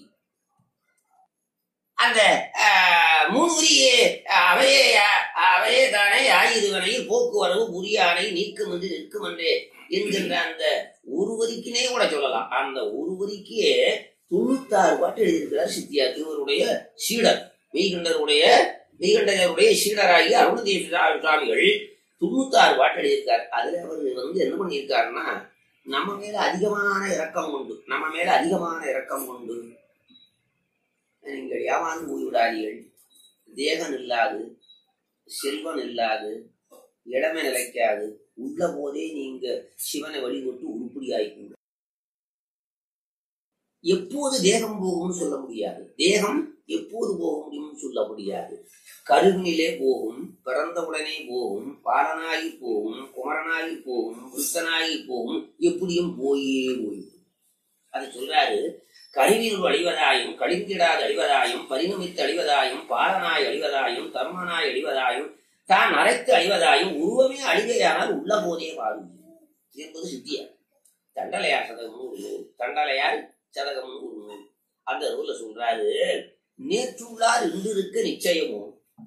அந்த ஆஹ், மூணு வரி ஆஹ், அவையே ஆஹ், அவையே தானே ஆயிருவனையில் போக்குவரவு புரியானை நீக்கும் என்று நிற்கும் என்றே என்கின்ற அந்த ஒரு வரிக்குனே கூட சொல்லலாம் அந்த ஒரு வரிக்கே தொண்ணூத்தாறு பாட்டு எழுதியிருக்கிறார் சித்தியார் இவருடைய சீடர் மெய்கண்டருடைய மெய்கண்டருடைய சீடராகிய அருணதேவ சுவாமிகள் தொண்ணூத்தாறு பாட்டு எழுதியிருக்காரு அதுல அவர் வந்து என்ன பண்ணியிருக்காருன்னா நம்ம மேல அதிகமான இரக்கம் கொண்டு நம்ம மேல அதிகமான இரக்கம் கொண்டு நீங்கள் ஏமாந்து போய்விடாதீர்கள் தேகன் இல்லாது செல்வன் இல்லாது இடமே நிலைக்காது உள்ள போதே நீங்க சிவனை வழிபட்டு உருப்படியாயிக்கீங்க எப்போது தேகம் போகும்னு சொல்ல முடியாது தேகம் எப்போது போக முடியும்னு சொல்ல முடியாது கருவினிலே போகும் பிறந்தவுடனே போகும் பாலனாகி போகும் குமரனாகி போகும் விருத்தனாகி போகும் எப்படியும் போயே போய் அது சொல்றாரு கருவினுள் அழிவதாயும் கழிந்திடாது அழிவதாயும் பரிணமித்து அழிவதாயும் பாலனாய் அழிவதாயும் தர்மனாய் அழிவதாயும் தான் அரைத்து அழிவதாயும் உருவமே அழிவையானால் உள்ள போதே வாழும் என்பது சித்தியார் தண்டலையார் சதகம் ஒரு நூல் தண்டலையார் சதகம் ஒரு நூல் அந்த நூல்ல சொல்றாரு நேற்றுள்ளார் இன்றிருக்க நிச்சயமும்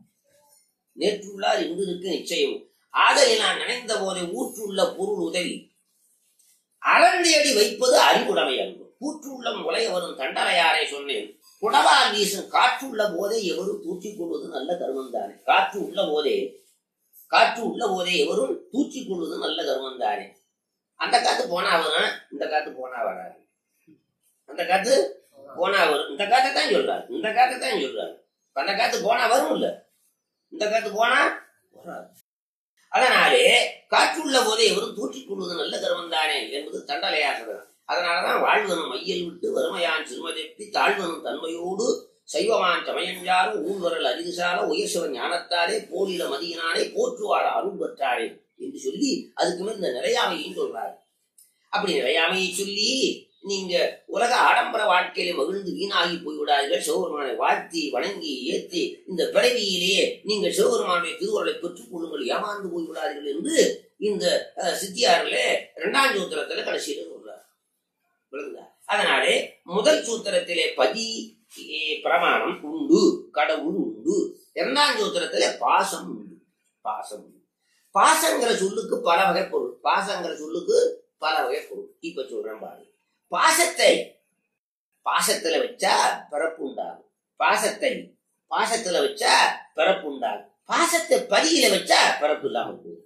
நேற்றுள்ளார் இன்றிருக்க நிச்சயமும் ஆகையில் நான் நினைந்த போதே ஊற்றுள்ள பொருள் உதவி அறந்தேடி வைப்பது அறிவுடைமை அன்பு கூற்றுள்ளம் உலைய வரும் தண்டலையாரை சொன்னேன் குடவால் வீசும் காற்றுள்ள போதே எவரும் தூற்றிக் கொள்வது நல்ல கருமம் தானே காற்று உள்ள போதே காற்று உள்ள போதே எவரும் தூற்றிக் கொள்வது நல்ல கருமம் தானே அந்த காத்து போனா வரும் இந்த காத்து போனா வராது அந்த காத்து போனா வரும் இந்த காத்தை தான் சொல்றாரு இந்த காத்தை தான் சொல்றாரு இப்ப அந்த காத்து போனா வரும் இல்ல இந்த காத்து போனா வராது அதனாலே காற்றுள்ள போதே எவரும் தூற்றிக் கொள்வது நல்ல கருமம் தானே என்பது தண்டலையாகிறது அதனாலதான் வாழ்வனும் மையல் விட்டு வறுமையான் சிறுமதெப்பி தாழ்வனும் தன்மையோடு சைவமான் சமயஞ்சாரும் ஊர்வரல் அரிதுசால உயர்சிவன் ஞானத்தாரே போலில மதியினானே போற்றுவார் அருள் பெற்றாரே என்று சொல்லி அதுக்கு மேல் இந்த நிலையாமையும் சொல்றாரு அப்படி நிலையாமையை சொல்லி நீங்க உலக ஆடம்பர வாழ்க்கையில மகிழ்ந்து வீணாகி போய்விடாதீர்கள் சிவபெருமானை வாழ்த்தி வணங்கி ஏத்தி இந்த பிறவியிலேயே நீங்கள் சிவபெருமானுடைய திருவுருளை பெற்றுக் கொள்ளுங்கள் ஏமாந்து போய்விடாதீர்கள் என்று இந்த அஹ், சித்தியாரிலே இரண்டாம் சூத்திரத்துல கடைசியில சொல்றார் விளங்குதா அதனாலே முதல் சூத்திரத்திலே பதி ஏ, பிரமாணம் உண்டு கடவுள் உண்டு இரண்டாம் சூத்திரத்திலே பாசம் உண்டு பாசம் உண்டு பாசங்கிற சொல்லுக்கு பல வகை பொருள் பாசங்கிற சொல்லுக்கு பல வகை பொருள் இப்ப சொல்றேன் பாரு பாசத்தை பாசத்துல வச்சா பிறப்பு உண்டாகும் பாசத்தை பாசத்துல வச்சா பிறப்பு உண்டாகும் பாசத்தை பதியில வச்சா பிறப்பு இல்லாம போகும்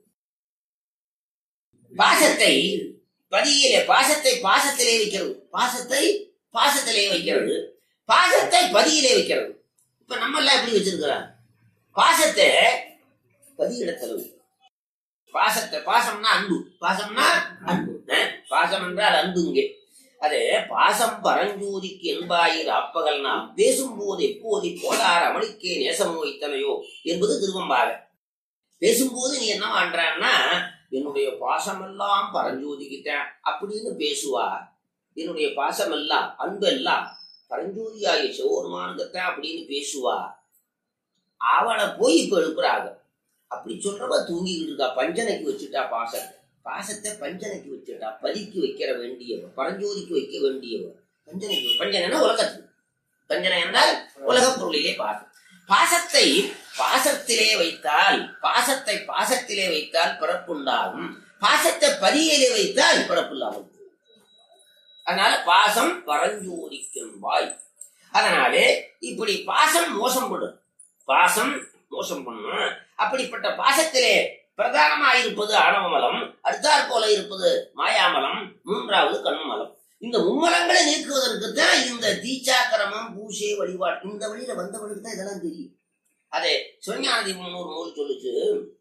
பாசத்தை பதியில பாசத்தை பாசத்திலே வைக்கிறது பாசத்தை பாசத்திலே வைக்கிறது பாசத்தை பதியிலே வைக்கிறது இப்ப நம்ம எல்லாம் எப்படி வச்சிருக்கிறோம் பாசத்தை பதியிடத்துல வைக்கிறோம். பாசத்தை பாசம்னா அன்பு பாசம்னா அன்பு அஹ், பாசம் என்றால் அன்பு இங்கே அது பாசம் பரஞ்சோதிக்கு என்பாயிர் அப்பகல் நாம் பேசும்போது எப்போது போதார் அமளிக்கே நேசமோ இத்தனையோ என்பது திருவம்பாக பேசும்போது நீ என்ன பண்றான்னா என்னுடைய பாசமெல்லாம் பரஞ்சோதிக்கிட்டேன் அப்படின்னு பேசுவா என்னுடைய பாசமெல்லாம் அன்பெல்லாம் பரஞ்சோதியாய சிவபெருமானுக்கிட்டேன் அப்படின்னு பேசுவா அவளை போய் இப்ப எழுப்புறாங்க அப்படி சொல்றவ தூங்கிக்கிட்டு இருக்கா பஞ்சனைக்கு வச்சுட்டா பாசத்தை பாசத்தை பஞ்சனைக்கு வச்சுட்டா பதிக்கு வைக்கிற வேண்டியவர் பரஞ்சோதிக்கு வைக்க வேண்டியவர் பஞ்சனைக்கு பஞ்சனைனா உலகத்துக்கு பஞ்சனை என்றால் உலகப் பொருளிலே பாசம் பாசத்தை பாசத்திலே வைத்தால் பாசத்தை பாசத்திலே வைத்தால் பிறப்புண்டாகும் பாசத்தை பதியிலே வைத்தால் பிறப்பில்லாமல் போகும். அதனால பாசம் பரஞ்சோதிக்கும் வாய் அதனாலே இப்படி பாசம் மோசம் பண்ணும் பாசம் மோசம் பண்ணும் அப்படிப்பட்ட பாசத்திலே பிரதானமாக இருப்பது ஆணவமலம் அடுத்தாற் போல இருப்பது மாயாமலம் மூன்றாவது கண்மலம் இந்த மும்மலங்களை நீக்குவதற்கு தான் இந்த தீச்சாக்கிரமம் பூசை வழிபாடு இந்த வழியில வந்தவனுக்கு தான் இதெல்லாம் தெரியும் அதே சிவஞானதி முன்னூறு நூல் சொல்லுச்சு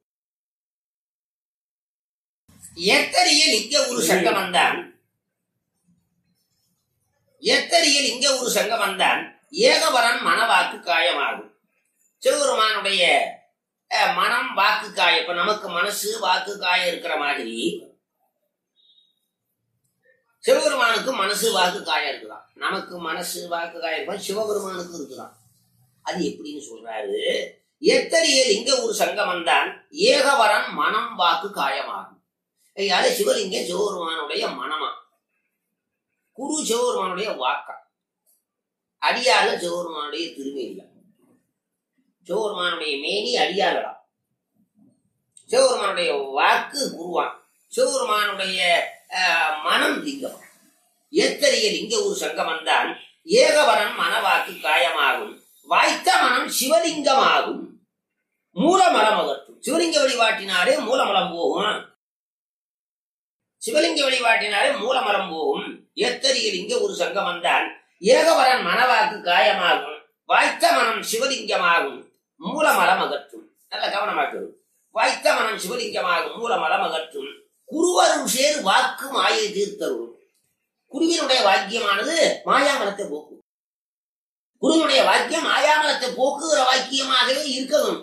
எத்தறியல் இங்க ஒரு சங்கம் வந்தான் எத்தறியல் இங்க ஒரு சங்கம் வந்தான் ஏகவரன் மனவாக்கு காயமாகும் சிவபெருமானுடைய அஹ், மனம் வாக்கு காயம் இப்ப நமக்கு மனசு வாக்கு காயம் இருக்கிற மாதிரி சிவபெருமானுக்கு மனசு வாக்கு காயம் இருக்குதான் நமக்கு மனசு வாக்கு காயம் இருக்கும் சிவபெருமானுக்கு இருக்குதான் அது எப்படின்னு சொல்றாரு எத்தறியல் இங்க ஒரு சங்கமம் தான் ஏகவரன் மனம் வாக்கு காயமாகும் ஐயால சிவலிங்க சிவபெருமானுடைய மனமா குரு சிவபெருமானுடைய வாக்கா அடியால சிவபெருமானுடைய திருமேனியா சிவபெருமானுடைய மேனி அடியாளடா சிவபெருமானுடைய வாக்கு குருவான் சிவபெருமானுடைய அஹ், மனம் லிங்கம் எத்தறிய லிங்க ஒரு சங்கமம் தான் ஏகவரன் மனவாக்கு காயமாகும் வாய்த்த மனம் சிவலிங்கமாகும் மூலமலம் அகற்றும் சிவலிங்க வழிபாட்டினாலே மூலமலம் போகும் சிவலிங்க வழிபாட்டினாலே மூலமலம் போகும் எத்தறிய லிங்க ஒரு சங்கமம் தான் ஏகவரன் மனவாக்கு காயமாகும் வாய்த்த மனம் சிவலிங்கமாகும் மூலமலம் அகற்றும் நல்ல கவனமாக்கு வாய்த்த மனம் சிவலிங்கமாகும் மூல மலமகற்றும் குருவரும் சேர் வாக்கு மாயை தீர்த்தருளும் குருவினுடைய வாக்கியமானது மாயாமலத்தை போக்கும் குருவினுடைய வாக்கியம் மாயாமலத்தை போக்குகிற வாக்கியமாகவே இருக்கணும்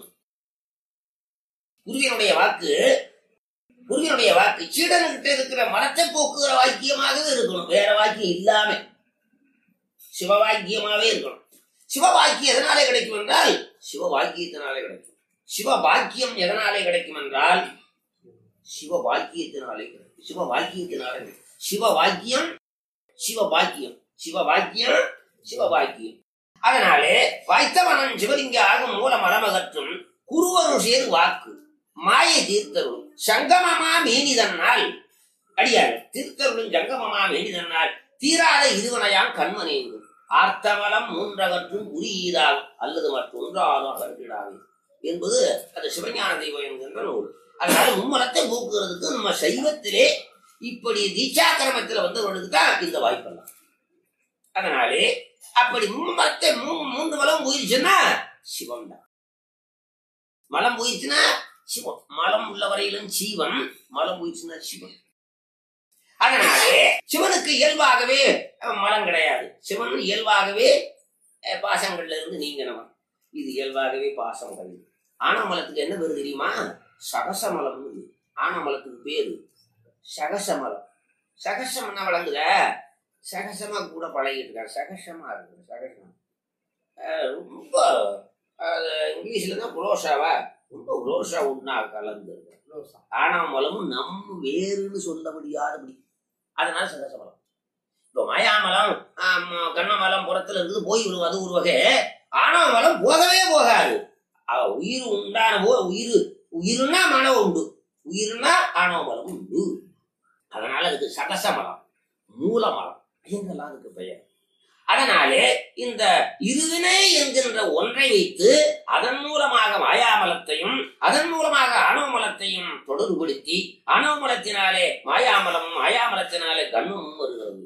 குருவினுடைய வாக்கு குருவினுடைய வாக்கு சீடன்கிட்ட இருக்கிற மரத்தை போக்குகிற வாக்கியமாகவே இருக்கணும் வேற வாக்கியம் இல்லாம சிவவாக்கியமாவே இருக்கணும் சிவவாக்கியம் எதனாலே கிடைக்கும் என்றால் சிவவாக்கியத்தினாலே கிடைக்கும் சிவபாக்கியம் எதனாலே கிடைக்கும் என்றால் சிவபாக்கியத்தினாலே கிடைக்கும் சிவவாக்கியத்தினாலே கிடைக்கும் சிவவாக்கியம் சிவபாக்கியம் சிவவாக்கியம் சிவபாக்கியம் அதனாலே வாய்த்தவனன் சிவலிங்க ஆகும் மூல மரமகற்றும் குருவரும் சேர் வாக்கு மாயை தீர்த்தருளும் சங்கமமா மேனிதன்னால் அடியார் தீர்த்தருளும் சங்கமமா மேனிதன்னால் தீராத இருவனையாம் கண்மனேங்கும் ஆர்த்தமலம் மூன்றகற்றும் உரியீதாகும் அல்லது மற்றொன்றாலும் அகற்றிடாது என்பது அது சிவஞான தெய்வம் என்கின்ற நூல் அதனால மும்மலத்தை போக்குறதுக்கு நம்ம சைவத்திலே இப்படி தீட்சாக்கிரமத்தில் வந்தவர்களுக்கு தான் இந்த வாய்ப்பெல்லாம் அதனாலே அப்படி மும்மலத்தை மூ- மூன்று மலம் போயிருச்சுன்னா சிவம் தான் மலம் போயிருச்சுன்னா சிவம் மலம் உள்ள வரையிலும் சீவன் மலம் போயிருச்சுன்னா சிவன் அதனாலே சிவனுக்கு இயல்பாகவே அஹ், மலம் கிடையாது சிவன் இயல்பாகவே அஹ், பாசங்கள்ல இருந்து நீங்கினவன் இது இயல்பாகவே பாசம் கிடையாது ஆனமலத்துக்கு என்ன பேரு தெரியுமா சகசமலம்னு பேரு. ஆனமலத்துக்கு பேரு சகசமலம் சகசம் என்ன வழங்குத சகசமா கூட பழகிட்டு இருக்காங்க சகசமா இருக்கு சகசம் அஹ், ரொம்ப அது இங்கிலீஷ்ல தான் குலோஷாவா ரொம்ப குலோஷா உண்ணா கலந்து இருக்கு. ஆனாமலமும் நம்ம வேறுன்னு சொல்ல முடியாதபடி அதனால சகசமலம் இப்போ மாயாமலம் ஆம், கண்ணமலம் புறத்துல இருக்குது போய் விடும் அது ஒரு வகை ஆனாமலம் போகவே போகாது அவ உயிர் உண்டான போ உயிர் உயிர்னா மனம் உண்டு உயிர்னா ஆணவமலம் உண்டு அதனால அதுக்கு சகசமலம் மூலமலம் என்றெல்லாம் அதுக்கு பெயர் அதனாலே இந்த இருவினை என்கின்ற ஒன்றை வைத்து அதன் மூலமாக மாயாமலத்தையும் அதன் மூலமாக ஆணவமலத்தையும் தொடர்புபடுத்தி ஆணவமலத்தினாலே மாயாமலமும் மாயாமலத்தினாலே கண்ணும் வருகிறது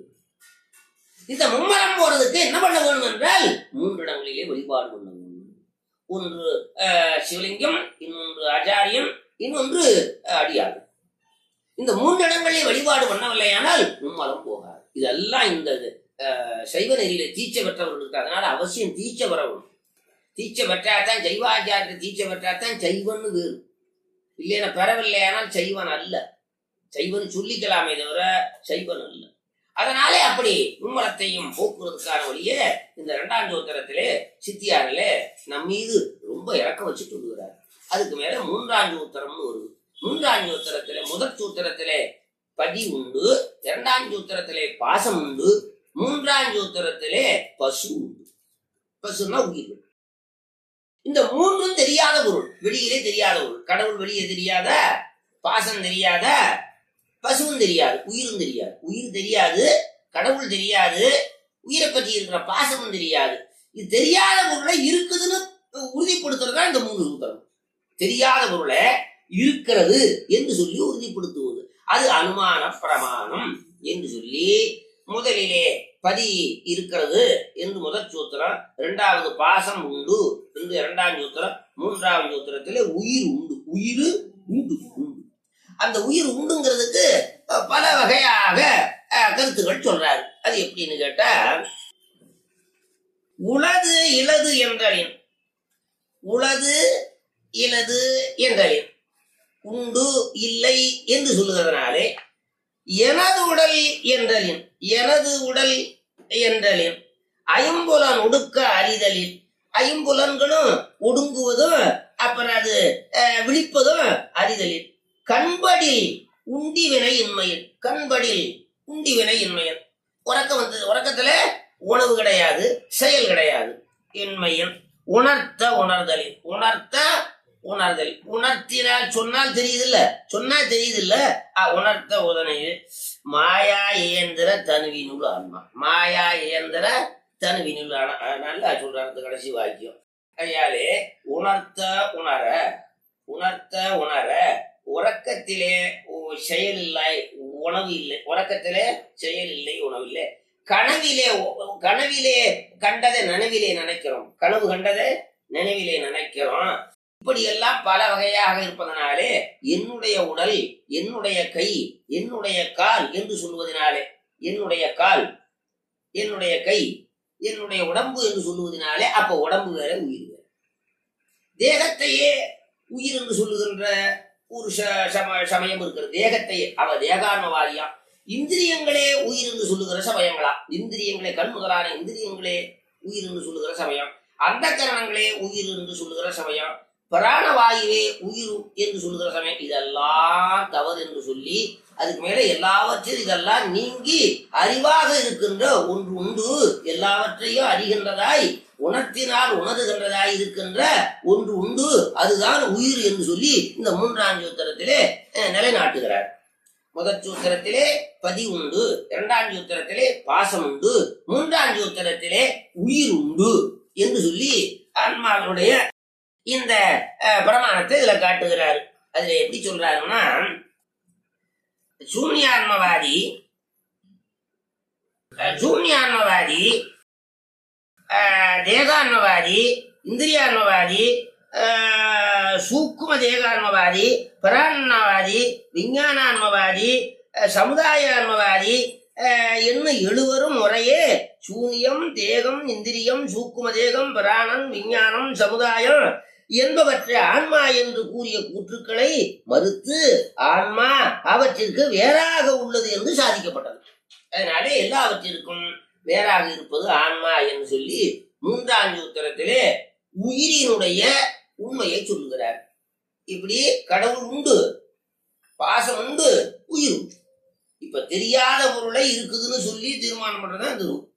இந்த மும்மலம் போறதுக்கு என்ன பண்ண வேண்டும் என்றால் மூன்று இடங்களிலே வழிபாடு பண்ண வேண்டும் ஒன்று அஹ், சிவலிங்கம் இன்னொன்று ஆச்சாரியம் இன்னொன்று அஹ், அடியார்கள் இந்த மூன்று இடங்களிலே வழிபாடு பண்ணவில்லையானால் மும்மலம் போகாது இதெல்லாம் இந்த அஹ், சைவ நெறியில தீட்ச பெற்றவர்களுக்கு அதனால அவசியம் தீட்சை பெறவும் தீட்சை பெற்றாதான் சைவாச்சாரத்தை தீட்சை பெற்றாதான் சைவன்னு வேறு இல்லையா பெறவில்லையானால் சைவன் அல்ல சைவன் சொல்லிக்கலாமே தவிர சைவன் அல்ல அதனாலே அப்படி மும்மலத்தையும் போக்குவதற்கான வழியே இந்த இரண்டாம் சூத்திரத்திலே சித்தியாரிலே நம் மீது ரொம்ப இறக்கம் வச்சுட்டு வருகிறார் அதுக்கு மேல மூன்றாம் சூத்திரம்னு வருது மூன்றாம் சூத்திரத்திலே முதற் சூத்திரத்திலே படி உண்டு இரண்டாம் சூத்திரத்திலே பாசம் உண்டு மூன்றாம் சூத்திரத்திலே பசு உண்டு பசுன்னா உயிர் இந்த மூன்றும் தெரியாத பொருள் வெளியிலே தெரியாத பொருள் கடவுள் வெளியே தெரியாத பாசம் தெரியாத பசுவும் தெரியாது உயிரும் தெரியாது உயிர் தெரியாது கடவுள் தெரியாது உயிரை பற்றி இருக்கிற பாசமும் தெரியாது இது தெரியாத பொருளை இருக்குதுன்னு உறுதிப்படுத்துறதா இந்த மூணு சூத்திரம் தெரியாத பொருளை இருக்கிறது என்று சொல்லி உறுதிப்படுத்துவது அது அனுமான பிரமாணம் என்று சொல்லி முதலிலே பதி இருக்கிறது என்று முதற் சூத்திரம் இரண்டாவது பாசம் உண்டு என்று இரண்டாம் சூத்திரம் மூன்றாவது சூத்திரத்திலே உயிர் உண்டு உயிர் உண்டு உண்டு அந்த உயிர் உண்டுங்கிறதுக்கு அஹ், பல வகையாக அஹ், கருத்துக்கள் சொல்றாரு அது எப்படின்னு கேட்டா உளது இலது என்றலின் உளது இலது என்றலின் உண்டு இல்லை என்று சொல்லுகிறதுனாலே எனது உடல் என்றலின் எனது உடல் என்றலின் ஐம்புலன் ஒடுக்க அறிதலில் ஐம்புலன்களும் ஒடுங்குவதும் அப்புறம் அது அஹ், விழிப்பதும் அறிதலில் கண்படில் உண்டி வினை இன்மையில் கண்படில் உண்டி வினை இன்மையன் உறக்கம் வந்தது உறக்கத்துல உணவு கிடையாது செயல் கிடையாது இன்மையன் உணர்த்த உணர்தலில் உணர்த்த உணர்தல் உணர்த்தினால் சொன்னால் தெரியுதுல்ல சொன்னா தெரியுதுல்ல ஆ, உணர்த்த உதனையில் மாயா இயந்திர தனுவினுள் ஆன்மா மாயா இயந்திர தனுவினுள் ஆன- ஆ, நல்லா சொல்றாரு கடைசி வாக்கியம் ஐயாலே உணர்த்த உணர உணர்த்த உணர உறக்கத்திலே உ- செயல் இல்லை உணவு இல்லை உறக்கத்திலே செயல் இல்லை உணவு இல்லை கனவிலே உ- கனவிலே கண்டதை நனவிலே நினைக்கிறோம் கனவு கண்டதை நினைவிலே நினைக்கிறோம் இப்படி எல்லாம் பல வகையாக இருப்பதனாலே என்னுடைய உடல் என்னுடைய கை என்னுடைய கால் என்று சொல்வதனாலே என்னுடைய கால் என்னுடைய கை என்னுடைய உடம்பு என்று சொல்லுவதனாலே அப்ப உடம்பு வேற உயிர் வேற தேகத்தையே உயிர் என்று சொல்லுகின்ற ஒரு ச- சம- சமயம் இருக்கிறது தேகத்தையே அவ தேகான்மவாதியா இந்திரியங்களே உயிர் என்று சொல்லுகிற சமயங்களா இந்திரியங்களே கண் முதலான இந்திரியங்களே உயிர் என்று சொல்லுகிற சமயம் அந்த கரணங்களே உயிர் என்று சொல்லுகிற சமயம் பிராணவாயுவே உயிர் என்று சொல்லுகிற சமயம் இதெல்லாம் தவறு என்று சொல்லி அதுக்கு மேல எல்லாவற்றையும் இதெல்லாம் நீங்கி அறிவாக இருக்கின்ற ஒன்று உண்டு எல்லாவற்றையும் அறிகின்றதாய் உணர்த்தினால் உணர்கின்றதாய் இருக்கின்ற ஒன்று உண்டு அதுதான் உயிர் என்று சொல்லி இந்த மூன்றாம் சூத்திரத்திலே அஹ், நிலைநாட்டுகிறார் முதற் சூத்திரத்திலே பதி உண்டு இரண்டாம் சூத்திரத்திலே பாசம் உண்டு மூன்றாம் சூத்திரத்திலே உயிர் உண்டு என்று சொல்லி ஆன்மாவினுடைய இந்த அஹ், பிரமாணத்தை இதுல காட்டுகிறார் அதுல எப்படி சொல்றாருன்னா சூன்யான்மவாதி அஹ், சூன்யான்மவாதி அஹ், தேகான்மவாதி இந்திரியான்மவாதி அஹ், சூக்கும தேகான்மவாதி பிராணவாதி விஞ்ஞானான்மவாதி அஹ், சமுதாயான்மவாதி அஹ், என்னும் எழுவரும் முறையே சூனியம் தேகம் இந்திரியம் சூக்கும தேகம் பிராணன் விஞ்ஞானம் சமுதாயம் என்பவற்றை ஆன்மா என்று கூறிய கூற்றுக்களை மறுத்து ஆன்மா அவற்றிற்கு வேறாக உள்ளது என்று சாதிக்கப்பட்டது அதனாலே எல்லாவற்றிற்கும் வேறாக இருப்பது ஆன்மா என்று சொல்லி மூன்றாம் சூத்திரத்திலே உயிரினுடைய உண்மையை சொல்லுகிறார் இப்படி கடவுள் உண்டு பாசம் உண்டு உயிர் உண்டு இப்ப தெரியாத பொருளை இருக்குதுன்னு சொல்லி தீர்மானம் பண்றதுதான் இந்த